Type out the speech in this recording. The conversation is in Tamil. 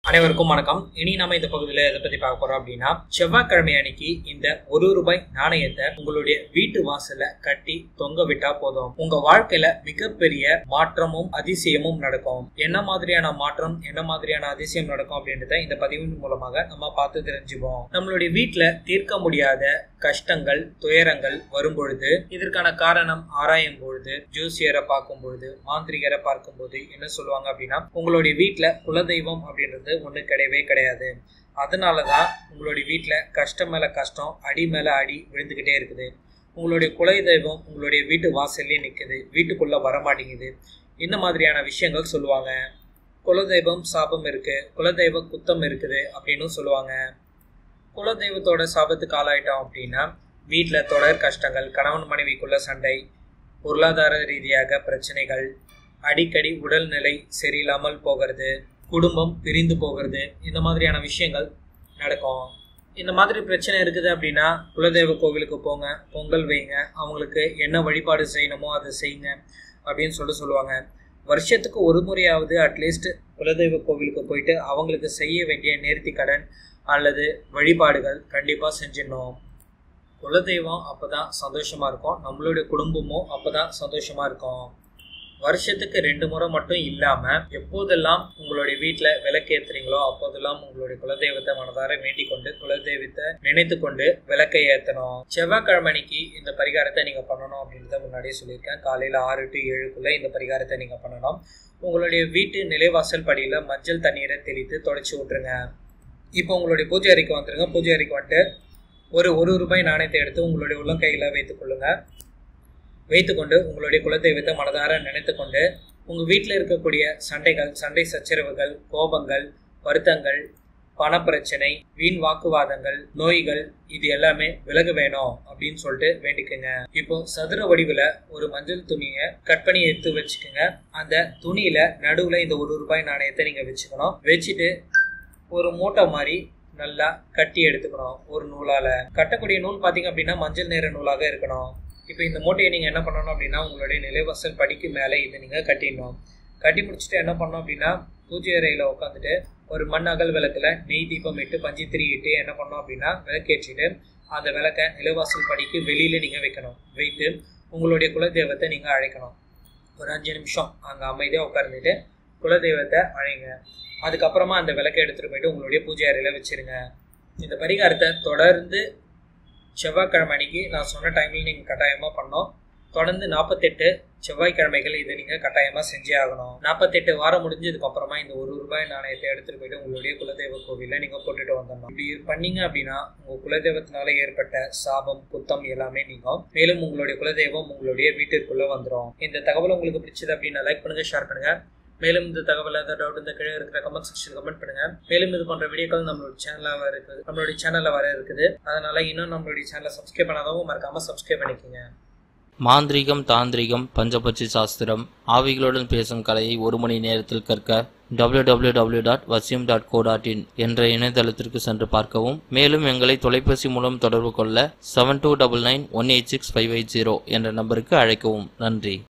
அனைவருக்கும் வணக்கம் இனி நம்ம இந்த பகுதியில் எதை பத்தி பார்க்க போறோம் அப்படின்னா செவ்வாய்க்கிழமை அன்னைக்கு இந்த ஒரு ரூபாய் நாணயத்தை உங்களுடைய வீட்டு வாசல்ல கட்டி தொங்க விட்டா போதும் உங்க வாழ்க்கையில மிகப்பெரிய மாற்றமும் அதிசயமும் நடக்கும் என்ன மாதிரியான மாற்றம் என்ன மாதிரியான அதிசயம் நடக்கும் அப்படின்றத இந்த பதிவின் மூலமாக நம்ம பார்த்து தெரிஞ்சுப்போம் நம்மளுடைய வீட்டுல தீர்க்க முடியாத கஷ்டங்கள் துயரங்கள் வரும் பொழுது இதற்கான காரணம் ஆராயும் பொழுது ஜோசியரை பார்க்கும் பொழுது மாந்திரிகரை பார்க்கும் போது என்ன சொல்லுவாங்க அப்படின்னா உங்களுடைய வீட்டுல குலதெய்வம் அப்படின்றது ஒண்ணு கிடையவே கிடையாது அதனாலதான் உங்களுடைய வீட்டுல கஷ்டம் மேல கஷ்டம் அடி மேல அடி விழுந்துகிட்டே இருக்குது உங்களுடைய குலதெய்வம் உங்களுடைய வீட்டு வாசல்லே நிக்குது வீட்டுக்குள்ள வரமாட்டேங்குது இந்த மாதிரியான விஷயங்கள் சொல்லுவாங்க குலதெய்வம் சாபம் இருக்கு குலதெய்வ குத்தம் இருக்குது அப்படின்னு சொல்லுவாங்க குலதெய்வத்தோட சாபத்துக்கு ஆளாயிட்டோம் அப்படின்னா வீட்டில் தொடர் கஷ்டங்கள் கணவன் மனைவிக்குள்ள சண்டை பொருளாதார ரீதியாக பிரச்சனைகள் அடிக்கடி உடல்நிலை சரியில்லாமல் போகிறது குடும்பம் பிரிந்து போகிறது இந்த மாதிரியான விஷயங்கள் நடக்கும் இந்த மாதிரி பிரச்சனை இருக்குது அப்படின்னா குலதெய்வ கோவிலுக்கு போங்க பொங்கல் வைங்க அவங்களுக்கு என்ன வழிபாடு செய்யணுமோ அதை செய்யுங்க அப்படின்னு சொல்லிட்டு சொல்லுவாங்க வருஷத்துக்கு ஒரு முறையாவது அட்லீஸ்ட் குலதெய்வ கோவிலுக்கு போயிட்டு அவங்களுக்கு செய்ய வேண்டிய நேர்த்தி கடன் அல்லது வழிபாடுகள் கண்டிப்பாக செஞ்சிடணும் குலதெய்வம் அப்போ தான் சந்தோஷமாக இருக்கும் நம்மளுடைய குடும்பமும் அப்போ தான் சந்தோஷமாக இருக்கும் வருஷத்துக்கு ரெண்டு முறை மட்டும் இல்லாமல் எப்போதெல்லாம் உங்களுடைய வீட்டில் விளக்கேற்றுறீங்களோ அப்போதெல்லாம் உங்களுடைய குலதெய்வத்தை மனதார வேண்டிக் கொண்டு குலதெய்வத்தை நினைத்து கொண்டு விளக்கை ஏற்றணும் செவ்வாய்க்கிழமைக்கு இந்த பரிகாரத்தை நீங்கள் பண்ணணும் அப்படின்றத முன்னாடியே சொல்லியிருக்கேன் காலையில் ஆறு டு ஏழுக்குள்ளே இந்த பரிகாரத்தை நீங்கள் பண்ணணும் உங்களுடைய வீட்டு நிலைவாசல் படியில் மஞ்சள் தண்ணீரை தெளித்து தொடச்சி விட்டுருங்க இப்போ உங்களுடைய பூஜை அறைக்கு வந்துருங்க பூஜை அறைக்கு வந்துட்டு ஒரு ஒரு ரூபாய் நாணயத்தை எடுத்து உங்களுடைய உள்ளங்கையில் வைத்துக் கொள்ளுங்க வைத்துக்கொண்டு உங்களுடைய குலதெய்வத்தை மனதார நினைத்து கொண்டு உங்கள் வீட்டில் இருக்கக்கூடிய சண்டைகள் சண்டை சச்சரவுகள் கோபங்கள் வருத்தங்கள் பணப்பிரச்சனை வீண் வாக்குவாதங்கள் நோய்கள் இது எல்லாமே விலக வேணும் அப்படின்னு சொல்லிட்டு வேண்டிக்குங்க இப்போ சதுர வடிவில் ஒரு மஞ்சள் துணியை கட் பண்ணி எடுத்து வச்சுக்கோங்க அந்த துணியில நடுவில் இந்த ஒரு ரூபாய் நாணயத்தை நீங்கள் வச்சுக்கணும் வச்சுட்டு ஒரு மூட்டை மாதிரி நல்லா கட்டி எடுத்துக்கணும் ஒரு நூலால கட்டக்கூடிய நூல் பார்த்தீங்க அப்படின்னா மஞ்சள் நிற நூலாக இருக்கணும் இப்போ இந்த மூட்டையை நீங்கள் என்ன பண்ணணும் அப்படின்னா உங்களுடைய நிலைவாசல் படிக்கு மேலே இதை நீங்கள் கட்டிடணும் கட்டி முடிச்சுட்டு என்ன பண்ணணும் அப்படின்னா பூஜை அறையில் உட்காந்துட்டு ஒரு மண் அகல் விளக்கில் நெய் தீபம் இட்டு பஞ்சு திரி இட்டு என்ன பண்ணோம் அப்படின்னா விளக்கேற்றிட்டு அந்த விளக்கை நிலைவாசல் படிக்கு வெளியில் நீங்கள் வைக்கணும் வைத்து உங்களுடைய குலதெய்வத்தை நீங்கள் அழைக்கணும் ஒரு அஞ்சு நிமிஷம் அங்கே அமைதியாக உட்காந்துட்டு குலதெய்வத்தை அழைங்க அதுக்கப்புறமா அந்த விளக்கை எடுத்துகிட்டு போயிட்டு உங்களுடைய பூஜை அறையில் வச்சுருங்க இந்த பரிகாரத்தை தொடர்ந்து செவ்வாய்க்கிழமை அன்னைக்கு நான் சொன்ன டைமில் நீங்கள் கட்டாயமாக பண்ணோம் தொடர்ந்து நாற்பத்தெட்டு செவ்வாய்க்கிழமைகள் இதை நீங்கள் கட்டாயமாக செஞ்சே ஆகணும் நாற்பத்தெட்டு வாரம் முடிஞ்சதுக்கு அப்புறமா இந்த ஒரு ரூபாய் நாணயத்தை எடுத்துகிட்டு போயிட்டு உங்களுடைய குலதெய்வ கோவிலில் நீங்கள் போட்டுட்டு வந்துடணும் இப்படி பண்ணீங்க அப்படின்னா உங்கள் குலதெய்வத்தினால ஏற்பட்ட சாபம் குத்தம் எல்லாமே நீங்கும் மேலும் உங்களுடைய குலதெய்வம் உங்களுடைய வீட்டிற்குள்ளே வந்துடும் இந்த தகவல் உங்களுக்கு பிடிச்சது அப்படின்னா லைக் பண்ணுங்கள் ஷேர் பண்ணுங்கள் மேலும் இந்த தகவல் ஏதாவது டவுட் இந்த கீழே இருக்கிற கமெண்ட் செக்ஷன் கமெண்ட் பண்ணுங்க மேலும் இது போன்ற வீடியோக்கள் நம்மளோட சேனல்ல வர இருக்குது நம்மளுடைய சேனல்ல வர இருக்குது அதனால இன்னும் நம்மளுடைய சேனலை சப்ஸ்கிரைப் பண்ணாதவங்க மறக்காம சப்ஸ்கிரைப் பண்ணிக்கோங்க மாந்திரீகம் தாந்திரிகம் பஞ்சபட்சி சாஸ்திரம் ஆவிகளுடன் பேசும் கலையை ஒரு மணி நேரத்தில் கற்க www.vasyum.co.in டாட் வசியம் டாட் கோ டாட் இன் என்ற இணையதளத்திற்கு சென்று பார்க்கவும் மேலும் எங்களை தொலைபேசி மூலம் தொடர்பு கொள்ள seven two double nine one eight six five eight zero என்ற நம்பருக்கு அழைக்கவும் நன்றி